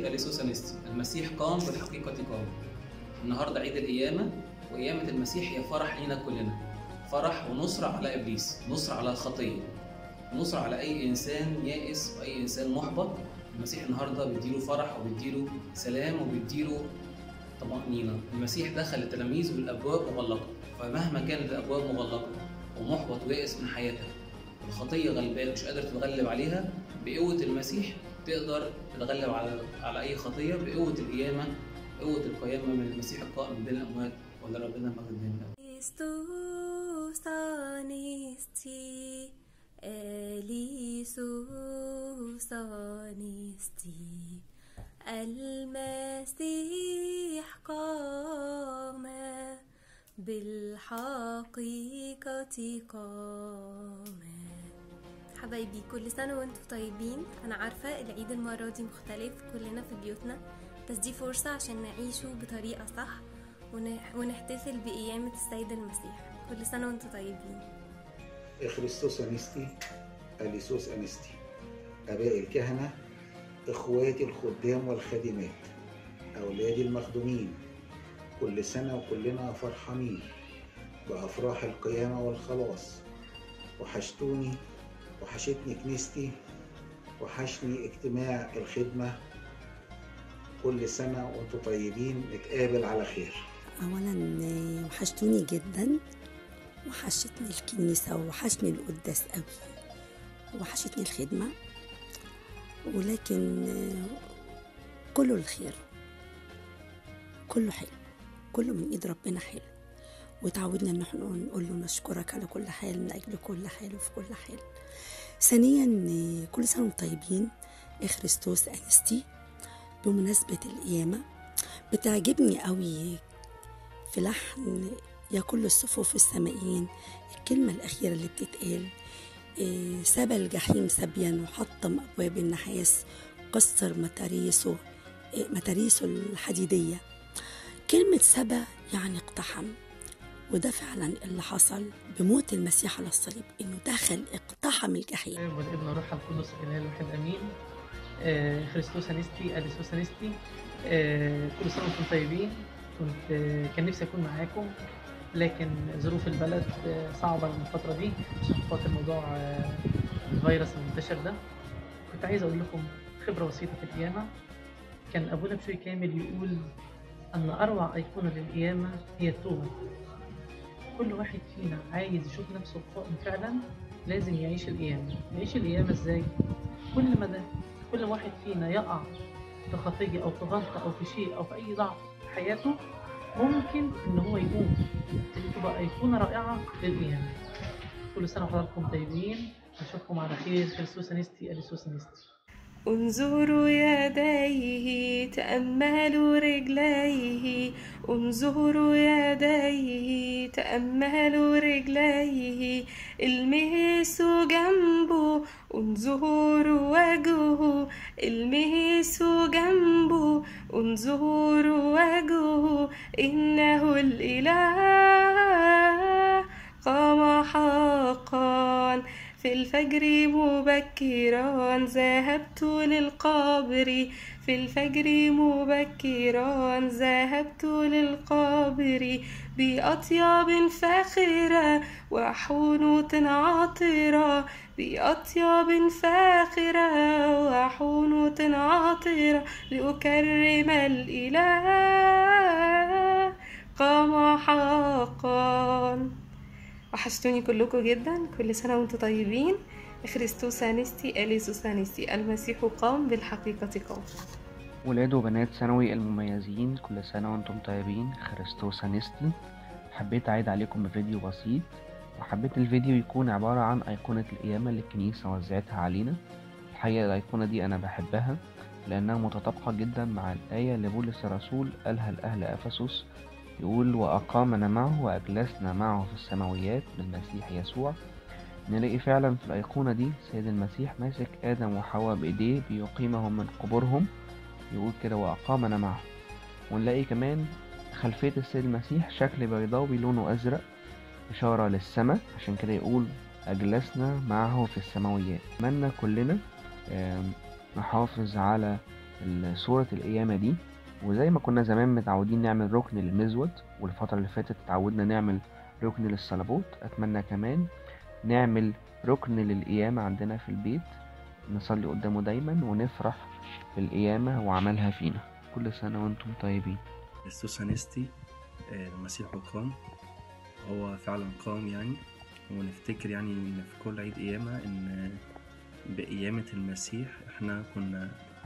انستي اليسوس انستي المسيح قام بالحقيقة قام النهاردة عيد القيامة وقيامة المسيح هي فرح لينا كلنا فرح ونصرة على إبليس نصرة على الخطية نصرة على أي إنسان يائس وأي إنسان محبط المسيح النهاردة بيديله فرح وبيديله سلام وبيديله طمأنينة المسيح دخل التلاميذ بالأبواب مغلقة فمهما كانت الأبواب مغلقة ومحبط ويائس من حياتك الخطية غلبان مش قادر تتغلب عليها بقوة المسيح تقدر تتغلب على على أي خطية بقوة القيامة قوة القيامة من المسيح القائم بين الأموات ولا ربنا مجد دائما Christus anisti, Elisus anisti, المسيح قام بالحقيقة قام حبايبي كل سنة وانتم طيبين أنا عارفة العيد المرة دي مختلف كلنا في بيوتنا بس دي فرصة عشان نعيشه بطريقة صح ونح- ونحتفل بقيامة السيد المسيح كل سنة وانتم طيبين خريستوس أنستي أليسوس أنستي آباء الكهنة إخواتي الخدام والخادمات أولادي المخدومين كل سنة وكلنا فرحانين بأفراح القيامة والخلاص وحشتوني وحشتني كنيستي وحشني اجتماع الخدمة كل سنة وانتم طيبين نتقابل على خير اولا آه، وحشتوني جدا وحشتني الكنيسة وحشني القداس قوي وحشتني الخدمة ولكن آه، كله الخير كله حلو كله من ايد ربنا حلو وتعودنا ان احنا نقول له نشكرك على كل حال من اجل كل حال وفي كل حال ثانيا آه، كل سنه وانتم طيبين خريستوس انستي بمناسبه القيامه بتعجبني قوي في لحن يا كل الصفوف السمائيين الكلمة الأخيرة اللي بتتقال إيه، سبى الجحيم سبيا وحطم أبواب النحاس كسر متاريسه إيه، متاريسه الحديدية كلمة سبى يعني اقتحم وده فعلا اللي حصل بموت المسيح على الصليب انه دخل اقتحم الجحيم الاب والابن والروح القدس الاله الواحد امين آه، خريستوس انستي اليسوس انستي آه، كل سنه وانتم طيبين كنت آه، كان نفسي اكون معاكم لكن ظروف البلد آه، صعبه الفتره دي عشان خاطر موضوع آه، الفيروس المنتشر ده كنت عايز اقول لكم خبره بسيطه في القيامه كان ابونا بشوي كامل يقول ان اروع ايقونه للقيامه هي التوبه كل واحد فينا عايز يشوف نفسه قائم فعلا لازم يعيش القيامة يعيش القيامة ازاي كل ما ده كل واحد فينا يقع في خطية أو في غلطة أو في شيء أو في أي ضعف في حياته ممكن إن هو يقوم دي تبقى أيقونة رائعة للقيامة كل سنة وحضراتكم طيبين نشوفكم على خير خريستوس انستي اليسوس انستي انظروا يديه تأملوا رجليه انظروا يديه تأملوا رجليه المسوا جنبه انظروا وجهه المسوا جنبه انظروا وجهه إنه الإله قام حقا في الفجر مبكرا ذهبت للقبر في الفجر مبكرا ذهبت للقبر بأطياب فاخرة وحنوط عاطرة بأطياب فاخرة وحنوط عاطرة لأكرم الإله قام حقا وحشتوني كلكم جدا كل سنة وانتم طيبين خريستوس انستي اليسوس انستي المسيح قام بالحقيقة قام ولاد وبنات ثانوي المميزين كل سنة وانتم طيبين خريستوس انستي حبيت أعيد عليكم بفيديو بسيط وحبيت الفيديو يكون عبارة عن أيقونة القيامة اللي الكنيسة وزعتها علينا الحقيقة الأيقونة دي أنا بحبها لأنها متطابقة جدا مع الآية اللي بولس الرسول قالها لأهل أفسس يقول وأقامنا معه وأجلسنا معه في السماويات بالمسيح يسوع نلاقي فعلا في الأيقونة دي سيد المسيح ماسك آدم وحواء بإيديه بيقيمهم من قبورهم يقول كده وأقامنا معه ونلاقي كمان خلفية السيد المسيح شكل بيضاوي لونه أزرق إشارة للسماء عشان كده يقول أجلسنا معه في السماويات أتمنى كلنا آم، نحافظ على ال- صورة القيامة دي وزي ما كنا زمان متعودين نعمل ركن للمزود والفترة اللي فاتت اتعودنا نعمل ركن للصلبوت أتمنى كمان نعمل ركن للقيامة عندنا في البيت نصلي قدامه دايما ونفرح بالقيامة وعملها فينا كل سنة وانتم طيبين السوسانيستي آه، المسيح قام هو فعلا قام يعني ونفتكر يعني ان في كل عيد قيامة ان بقيامة المسيح احنا كنا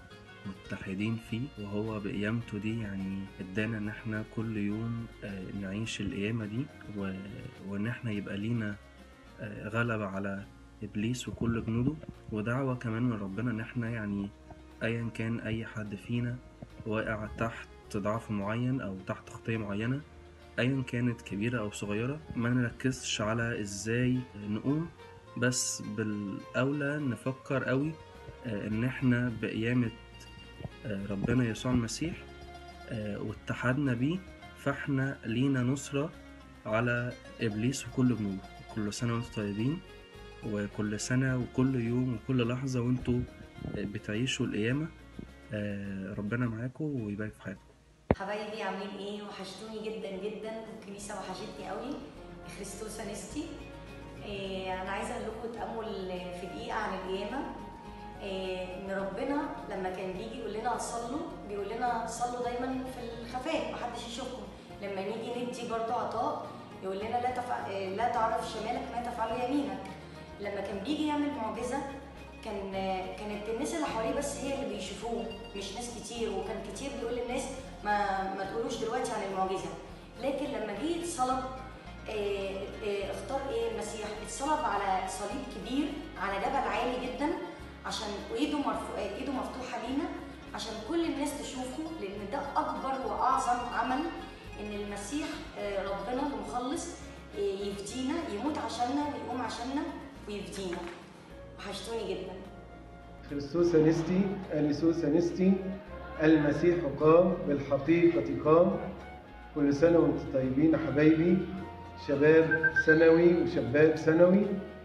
متحدين فيه وهو بقيامته دي يعني ادانا ان احنا كل يوم آه، نعيش القيامة دي و... وان احنا يبقى لينا آه، غلبة على ابليس وكل جنوده ودعوة كمان من ربنا ان احنا يعني ايا كان اي حد فينا واقع تحت ضعف معين او تحت خطية معينة ايا كانت كبيرة او صغيرة ما نركزش على ازاي نقوم بس بالاولى نفكر قوي آه، ان احنا بقيامة آه، ربنا يسوع المسيح آه، واتحدنا بيه فاحنا لينا نصرة على ابليس وكل جنوده كل سنة وانتم طيبين وكل سنة وكل يوم وكل لحظة وانتوا بتعيشوا القيامة آه، ربنا معاكم ويبارك في حياتكم حبايبي عاملين ايه وحشتوني جدا جدا والكنيسه وحشتني قوي خريستوس انستي إيه انا عايزه اقول لكم تامل في دقيقه عن القيامه إيه ان ربنا لما كان بيجي يقول لنا صلوا بيقول لنا صلوا دايما في الخفاء محدش يشوفكم لما نيجي ندي برضه عطاء يقول لنا لا تفع... إيه لا تعرف شمالك ما تفعله يمينك لما كان بيجي يعمل معجزه كان كانت الناس اللي حواليه بس هي اللي بيشوفوه مش ناس كتير وكان كتير بيقول للناس ما ما تقولوش دلوقتي عن المعجزه لكن لما جه اتصلب آه، آه، اختار ايه المسيح اتصلب على صليب كبير على جبل عالي جدا عشان وايده مرفوع ايده مفتوحه لينا عشان كل الناس تشوفه لان ده اكبر واعظم عمل ان المسيح آه، ربنا المخلص آه، يفدينا يموت عشاننا ويقوم عشاننا ويفدينا وحشتوني جدا كريستوس أنستي أليسوس أنستي المسيح قام بالحقيقة قام كل سنة وانتم طيبين يا حبايبي شباب ثانوي وشابات ثانوي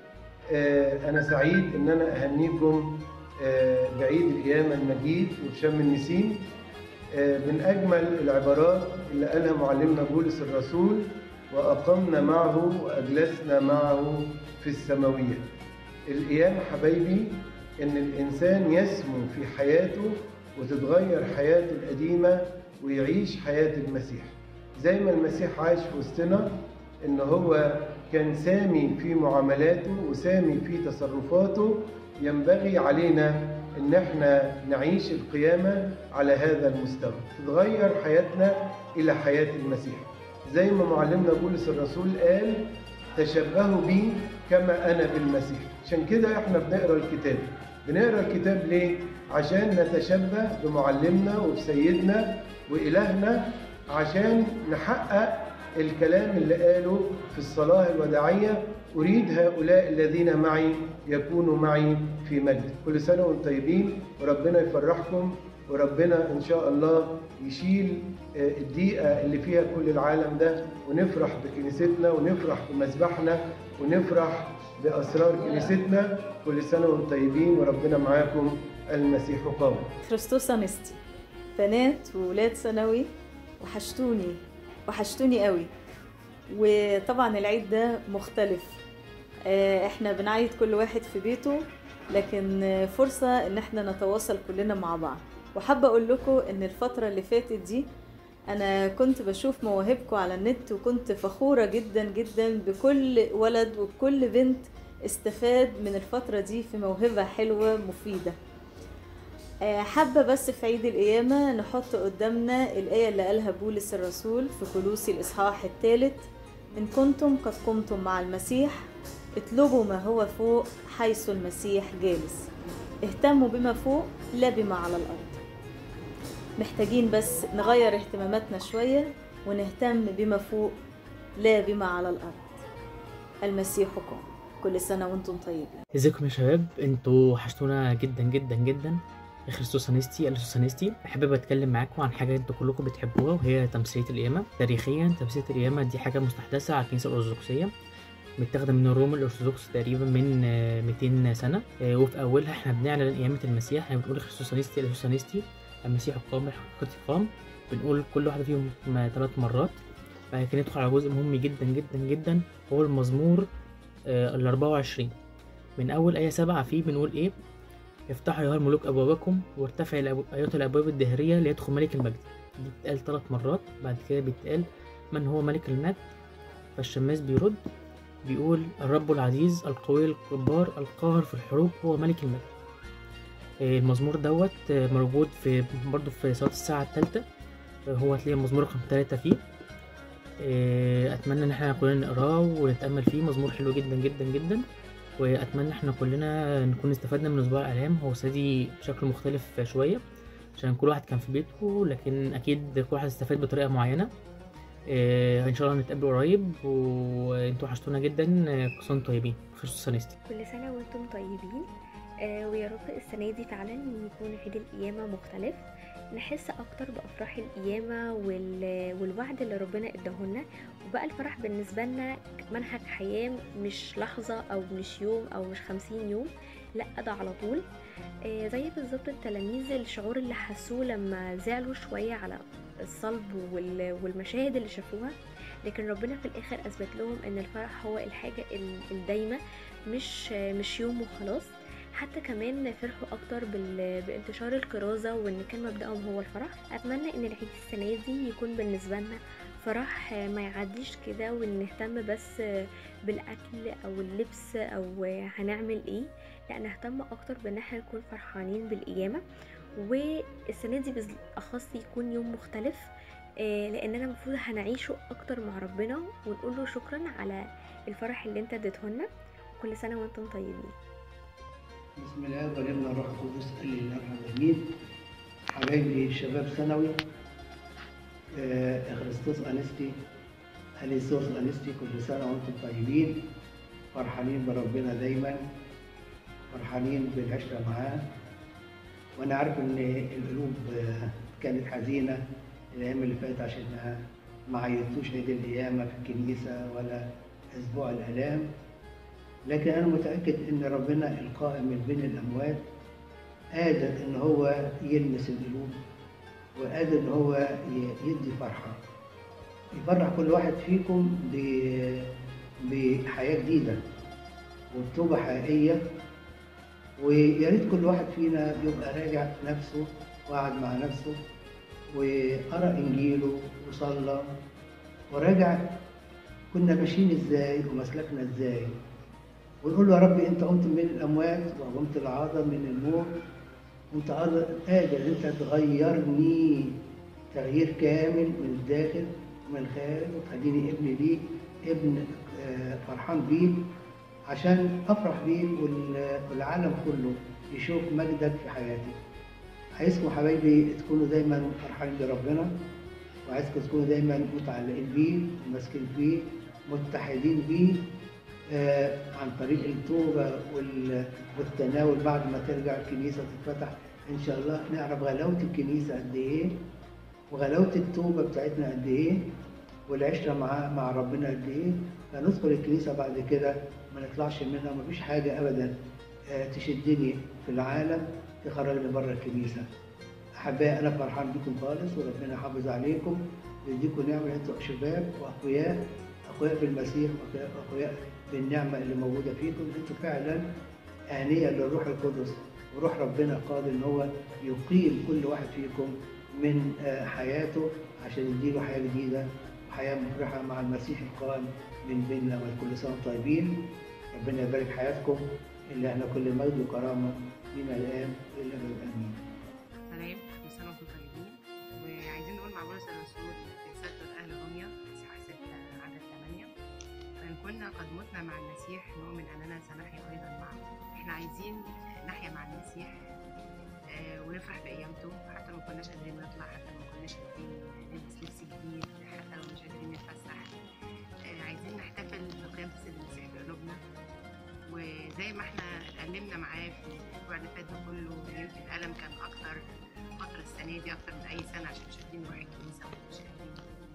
آه، أنا سعيد إن أنا أهنيكم آه، بعيد القيامة المجيد وبشم النسيم آه، من أجمل العبارات اللي قالها معلمنا بولس الرسول وأقمنا معه وأجلسنا معه في السماوية القيامة حبايبي إن الإنسان يسمو في حياته وتتغير حياته القديمة ويعيش حياة المسيح زي ما المسيح عاش في وسطنا إن هو كان سامي في معاملاته وسامي في تصرفاته ينبغي علينا إن احنا نعيش القيامة على هذا المستوى تتغير حياتنا إلى حياة المسيح زي ما معلمنا بولس الرسول قال تشبهوا بي كما أنا بالمسيح عشان كده احنا بنقرأ الكتاب بنقرأ الكتاب ليه؟ عشان نتشبه بمعلمنا وبسيدنا وإلهنا عشان نحقق الكلام اللي قاله في الصلاة الوداعية أريد هؤلاء الذين معي يكونوا معي في مجد كل سنة وانتم طيبين وربنا يفرحكم وربنا إن شاء الله يشيل آه، الضيقة اللي فيها كل العالم ده ونفرح بكنيستنا ونفرح بمذبحنا ونفرح بأسرار كنيستنا كل سنة وانتم طيبين وربنا معاكم المسيح قام كريستوس أنستي بنات وولاد ثانوي وحشتوني وحشتوني قوي وطبعا العيد ده مختلف آه، احنا بنعيد كل واحد في بيته لكن آه، فرصة ان احنا نتواصل كلنا مع بعض وحابة اقول لكم ان الفترة اللي فاتت دي انا كنت بشوف مواهبكم على النت وكنت فخورة جدا جدا بكل ولد وبكل بنت استفاد من الفترة دي في موهبة حلوة مفيدة آه، حابة بس في عيد القيامة نحط قدامنا الآية اللي قالها بولس الرسول في كلوسي الإصحاح الثالث إن كنتم قد قمتم مع المسيح اطلبوا ما هو فوق حيث المسيح جالس اهتموا بما فوق لا بما على الأرض محتاجين بس نغير اهتماماتنا شوية ونهتم بما فوق لا بما على الأرض المسيح قام كل سنة وانتم طيبين ازيكم يا شباب انتوا وحشتونا جدا جدا جدا خريستوس انستي اليسوس انستي حابب اتكلم معاكم عن حاجه انتوا كلكم بتحبوها وهي تمثيليه القيامه تاريخيا تمثيليه القيامه دي حاجه مستحدثه على الكنيسه الارثوذكسيه متاخده من الروم الارثوذكس تقريبا من آه، 200 سنه آه، وفي اولها احنا بنعلن قيامه المسيح احنا بنقول خريستوس انستي اليسوس انستي المسيح قام الحقيقة قام بنقول كل واحدة فيهم ثلاث مرات بعد كده ندخل على جزء مهم جدا جدا جدا هو المزمور آه، ال 24 من أول آية سبعة فيه بنقول إيه افتحوا أيها الملوك أبوابكم وارتفع الأبو- أيها الأبواب الدهرية ليدخل ملك المجد دي بتتقال ثلاث مرات بعد كده بيتقال من هو ملك المجد فالشماس بيرد بيقول الرب العزيز القوي الجبار القاهر في الحروب هو ملك المجد آه، المزمور دوت آه، موجود في برضه في صلاة الساعة الثالثة هو هتلاقي المزمور رقم ثلاثة فيه آه، أتمنى إن احنا كلنا نقراه ونتأمل فيه مزمور حلو جدا جدا جدا وأتمنى إن احنا كلنا نكون استفدنا من أسبوع الآلام هو سادي بشكل مختلف شوية عشان كل واحد كان في بيته لكن أكيد كل واحد استفاد بطريقة معينة آه، إن شاء الله نتقابل قريب وانتوا وحشتونا جدا آه، كل سنة وانتم طيبين خير سنستي كل سنة وانتم طيبين آه ويا رب السنة دي فعلا يكون عيد القيامة مختلف نحس أكتر بأفراح القيامة وال... والوعد اللي ربنا اداهولنا وبقى الفرح بالنسبة لنا منهج حياة مش لحظة أو مش يوم أو مش خمسين يوم لأ ده على طول آه زي بالظبط التلاميذ الشعور اللي حسوه لما زعلوا شوية على الصلب وال... والمشاهد اللي شافوها لكن ربنا في الآخر أثبت لهم إن الفرح هو الحاجة ال- الدايمة مش مش يوم وخلاص حتى كمان فرحوا اكتر بال... بانتشار الكرازة وان كان مبدأهم هو الفرح اتمنى ان العيد السنة دي يكون بالنسبة لنا فرح ما يعديش كده وان نهتم بس بالاكل او اللبس او هنعمل ايه لا نهتم اكتر بان احنا نكون فرحانين بالقيامة والسنة دي بالاخص يكون يوم مختلف آه، لاننا المفروض هنعيشه اكتر مع ربنا ونقول له شكرا على الفرح اللي انت اديتهولنا كل سنة وانتم طيبين بسم الله والابن الروح القدس الاله الامين حبايبي شباب ثانوي آه، خريستوس انستي اليسوس انستي كل سنه وانتم طيبين فرحانين بربنا دايما فرحانين بالعشره معاه وانا عارف ان القلوب آه، كانت حزينه الايام اللي فاتت عشان ما- ما عيطتوش عيد القيامه في الكنيسه ولا اسبوع الالام لكن انا متاكد ان ربنا القائم من بين الاموات قادر ان هو يلمس القلوب وقادر ان هو ي- يدي فرحه يفرح كل واحد فيكم ب- بحياه جديده وبتوبه حقيقيه ويا ريت كل واحد فينا يبقى راجع نفسه وقعد مع نفسه وقرا انجيله وصلى وراجع كنا ماشيين ازاي ومسلكنا ازاي ونقول له يا رب انت قمت من الاموات وقمت العاده من الموت وانت قادر قادر انت تغيرني تغيير كامل من الداخل ومن الخارج وتخليني ابن ليك ابن آه، فرحان بيك عشان افرح بيك وال- والعالم كله يشوف مجدك في حياتي عايزكم حبايبي تكونوا دايما فرحانين بربنا وعايزكم تكونوا دايما متعلقين بيه وماسكين فيه متحدين بيه آه، عن طريق التوبة وال- والتناول بعد ما ترجع الكنيسة تتفتح إن شاء الله نعرف غلاوة الكنيسة قد إيه وغلاوة التوبة بتاعتنا قد إيه والعشرة مع مع ربنا قد إيه فندخل الكنيسة بعد كده ما نطلعش منها مفيش حاجة أبدا آه، تشدني في العالم تخرجني بره الكنيسة أحبائي أنا فرحان بكم خالص وربنا يحافظ عليكم ويديكم نعمة أنتوا شباب وأقوياء أقوياء في المسيح وأقوياء- وأقوياء بالنعمة اللي موجودة فيكم أنتوا فعلا آنية للروح القدس وروح ربنا قادر إن هو يقيم كل واحد فيكم من آه، حياته عشان يديله حياة جديدة وحياة مفرحة مع المسيح القائم من بين الأموات كل سنة وأنتم طيبين ربنا يبارك حياتكم اللي احنا كل مجد وكرامة من الآن إلى الأبد آمين سلام كل سنة وانتم طيبين وعايزين نقول مع بولس الرسول في رسالة أهل روميا إصحاح 6 عدد 8 فإن كنا قد متنا مع المسيح نؤمن أننا سنحيا أيضا معه إحنا عايزين نحيا مع المسيح آه، ونفرح بقيامته حتى لو ما كناش قادرين نطلع حتى لو ما كناش قادرين نلبس لبس جديد حتى لو مش قادرين نتفسح آه، عايزين نحتفل بقيامة السيد المسيح بقلوبنا وزي ما احنا اتألمنا معاه في الأسبوع اللي فات ده كله يمكن الألم كان أكتر فترة السنة دي أكتر من أي سنة عشان مش قادرين نروح الكنيسة ومش قادرين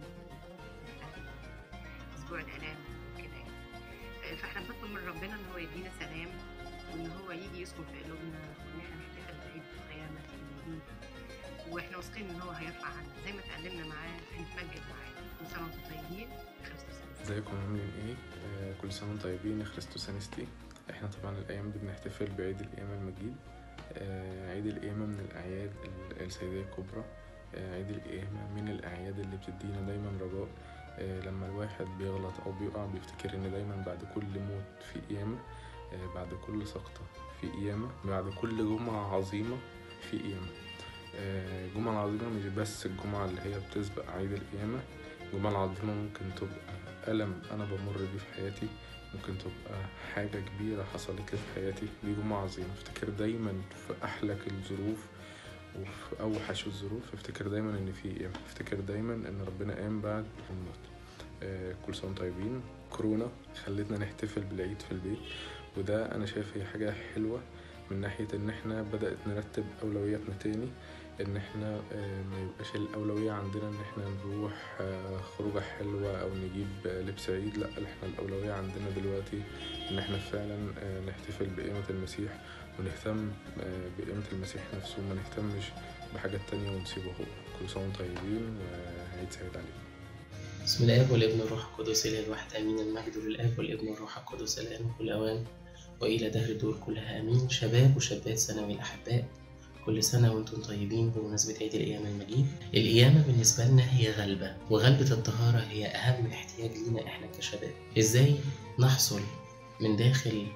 نحتفل أسبوع الآلام وكده يعني آه، فاحنا بنطلب من ربنا إن هو يدينا سلام وإن هو يجي يسكن في قلوبنا وإن احنا نحتفل بعيد القيامة الجديد واحنا واثقين ان هو هيرفع عنا زي ما اتقدمنا معاه هنتمجد معاه كل سنه وانتم طيبين خريستوس ازيكم عاملين ايه آه كل سنه وانتم طيبين يا خريستوس انستي احنا طبعا الايام دي بنحتفل بعيد القيامه المجيد آه عيد القيامه من الاعياد ال- السيديه الكبرى آه عيد القيامه من الاعياد اللي بتدينا دايما رجاء آه لما الواحد بيغلط او بيقع بيفتكر ان دايما بعد كل موت في قيامه آه بعد كل سقطه في قيامه بعد كل جمعه عظيمه في قيامه آه، الجمعة العظيمة مش بس الجمعة اللي هي بتسبق عيد القيامة الجمعة العظيمة ممكن تبقى ألم أنا بمر بيه في حياتي ممكن تبقى حاجة كبيرة حصلت لي في حياتي دي جمعة عظيمة افتكر دايما في أحلك الظروف وفي أوحش الظروف افتكر دايما إن في قيامة افتكر دايما إن ربنا قام بعد الموت آه، كل سنة وانتم طيبين كورونا خلتنا نحتفل بالعيد في البيت وده أنا شايف هي حاجة حلوة من ناحية إن إحنا بدأت نرتب أولوياتنا تاني إن إحنا آه، ما يبقاش الأولوية عندنا إن إحنا نروح آه، خروجة حلوة أو نجيب آه، لبس عيد لأ إحنا الأولوية عندنا دلوقتي إن إحنا فعلا آه، نحتفل بقيمة المسيح ونهتم آه، بقيمة المسيح نفسه وما نهتمش بحاجات تانية ونسيبه هو كل سنة وانتم طيبين وعيد سعيد عليكم بسم الآب والابن والروح القدس إله الواحد آمين المجد للآب والابن والروح القدس الآن وكل أوان وإلى دهر الدور كلها آمين شباب وشابات ثانوي الأحباء كل سنة وأنتم طيبين بمناسبة عيد القيامة المجيد القيامة بالنسبة لنا هي غلبة وغلبة الطهارة هي أهم احتياج لينا إحنا كشباب إزاي نحصل من داخل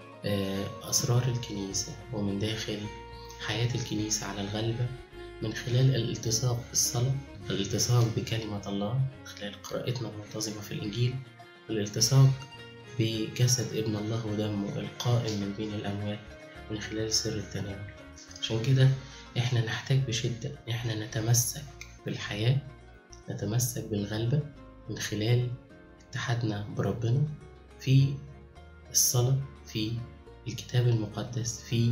آه، أسرار الكنيسة ومن داخل حياة الكنيسة على الغلبة من خلال الالتصاق بالصلاة الالتصاق بكلمة الله من خلال قراءتنا المنتظمة في الإنجيل والالتصاق بجسد ابن الله ودمه القائم من بين الأموات من خلال سر التناول عشان كده احنا نحتاج بشدة ان احنا نتمسك بالحياة نتمسك بالغلبة من خلال اتحادنا بربنا في الصلاة في الكتاب المقدس في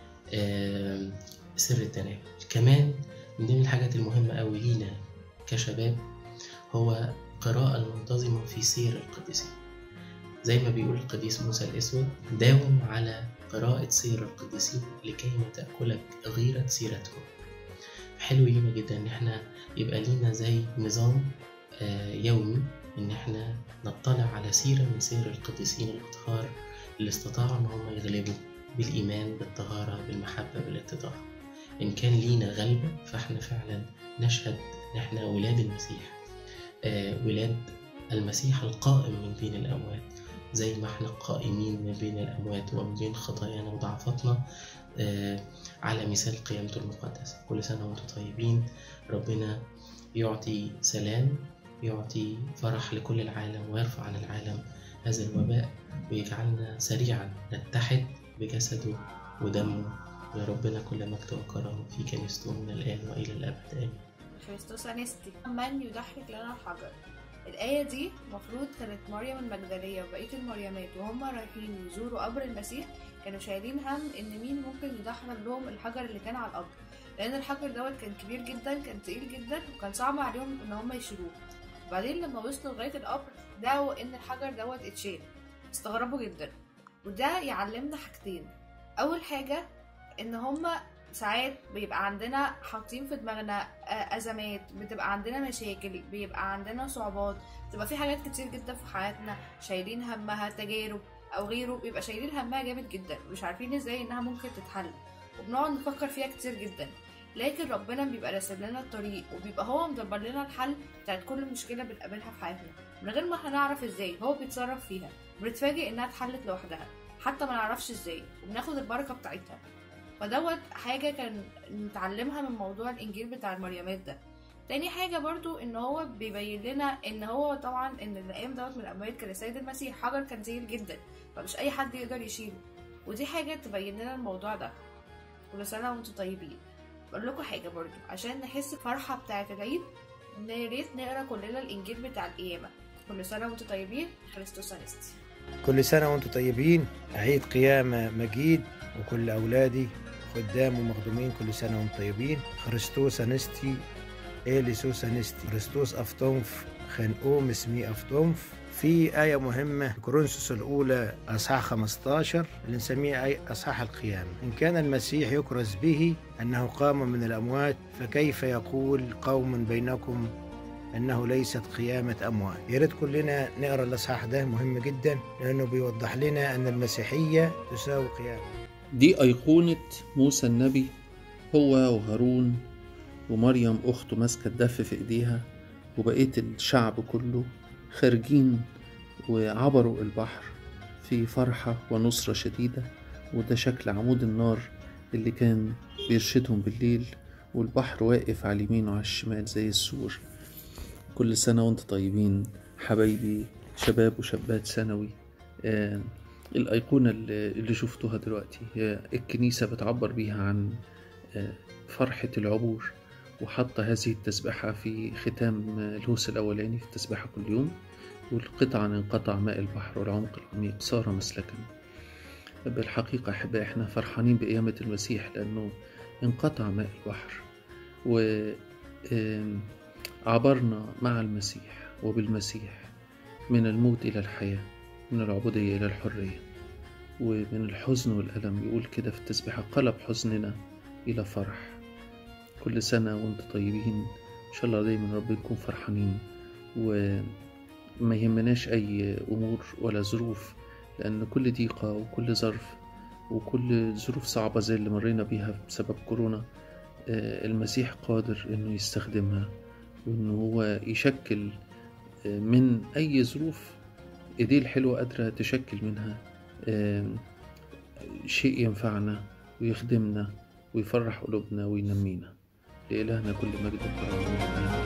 آم، سر التناول كمان من ضمن الحاجات المهمة أوي لينا كشباب هو قراءة المنتظمة في سير القديسين زي ما بيقول القديس موسى الأسود داوم على قراءة سير القديسين لكي ما تأكلك غيرة سيرتهم حلو لينا جدا إن احنا يبقى لينا زي نظام آه، يومي إن احنا نطلع على سيرة من سير القديسين الأطهار اللي استطاعوا إن هم يغلبوا بالإيمان بالطهارة بالمحبة بالاتضاع إن كان لينا غلبة فإحنا فعلا نشهد إن إحنا ولاد المسيح آه ولاد المسيح القائم من بين الأموات زي ما إحنا قائمين من بين الأموات ومن بين خطايانا وضعفاتنا آه على مثال قيامته المقدسة كل سنة وأنتم طيبين ربنا يعطي سلام يعطي فرح لكل العالم ويرفع عن العالم هذا الوباء ويجعلنا سريعا نتحد بجسده ودمه ولربنا كل مجد وكرم في كنيسته من الآن وإلى الأبد آمين كريستوس أنستي من يضحك لنا الحجر الآية دي المفروض كانت مريم المجدلية وبقية المريمات وهم رايحين يزوروا قبر المسيح كانوا شايلين هم إن مين ممكن يدحرج لهم الحجر اللي كان على القبر لأن الحجر دوت كان كبير جدا كان تقيل جدا وكان صعب عليهم إن هم يشيلوه وبعدين لما وصلوا لغاية القبر دعوا إن الحجر دوت اتشال استغربوا جدا وده يعلمنا حاجتين أول حاجة إن هما ساعات بيبقى عندنا حاطين في دماغنا آه، أزمات بتبقى عندنا مشاكل بيبقى عندنا صعوبات بتبقى في حاجات كتير جدا في حياتنا شايلين همها تجارب أو غيره بيبقى شايلين همها جامد جدا ومش عارفين ازاي إنها ممكن تتحل وبنقعد نفكر فيها كتير جدا لكن ربنا بيبقى راسم لنا الطريق وبيبقى هو مدبر لنا الحل بتاعت كل مشكلة بنقابلها في حياتنا من غير ما احنا نعرف ازاي هو بيتصرف فيها بنتفاجئ انها اتحلت لوحدها حتى ما نعرفش ازاي وبناخد البركة بتاعتها فدوت حاجة كان نتعلمها من موضوع الإنجيل بتاع المريمات ده تاني حاجة برضو إن هو بيبين لنا إن هو طبعا إن الأيام دوت من الأموات كان السيد المسيح حجر كان تقيل جدا فمش أي حد يقدر يشيله ودي حاجة تبين لنا الموضوع ده كل سنة وانتم طيبين بقول لكم حاجة برضو عشان نحس الفرحة بتاعة العيد يا ريت نقرا كلنا الإنجيل بتاع القيامة كل سنة وانتم طيبين خريستوس أنستي كل سنة وانتم طيبين عيد قيامة مجيد وكل أولادي خدام ومخدومين كل سنة وانتم طيبين خريستوس أنستي إيليسوس أنستي خريستوس أفتونف خنقوم اسمي أفتونف في آية مهمة كورنثوس الأولى أصحاح 15 اللي نسميها أي أصحاح القيامة إن كان المسيح يكرز به أنه قام من الأموات فكيف يقول قوم بينكم أنه ليست قيامة أموات يا ريت كلنا نقرأ الأصحاح ده مهم جدا لأنه بيوضح لنا أن المسيحية تساوي قيامة دي أيقونة موسى النبي هو وهارون ومريم أخته ماسكة الدف في إيديها وبقية الشعب كله خارجين وعبروا البحر في فرحة ونصرة شديدة وده شكل عمود النار اللي كان بيرشدهم بالليل والبحر واقف على اليمين وعلى الشمال زي السور كل سنة وانت طيبين حبايبي شباب وشابات ثانوي آه الأيقونة اللي اللي شفتوها دلوقتي هي الكنيسة بتعبر بيها عن آه فرحة العبور وحاطة هذه التسبحة في ختام الهوس الأولاني في التسبحة كل يوم والقطعا انقطع ماء البحر والعمق العميق صار مسلكا بالحقيقة أحبائي إحنا فرحانين بقيامة المسيح لأنه انقطع ماء البحر وعبرنا مع المسيح وبالمسيح من الموت إلى الحياة من العبودية إلى الحرية ومن الحزن والألم يقول كده في التسبيحة قلب حزننا إلى فرح كل سنة وانتم طيبين إن شاء الله دايما رب نكون فرحانين وما يهمناش أي أمور ولا ظروف لأن كل ضيقة وكل ظرف وكل ظروف صعبة زي اللي مرينا بيها بسبب كورونا المسيح قادر إنه يستخدمها وإنه هو يشكل من أي ظروف إيديه الحلوة قادرة تشكل منها شيء ينفعنا ويخدمنا ويفرح قلوبنا وينمينا لإلهنا كل مجد وكرم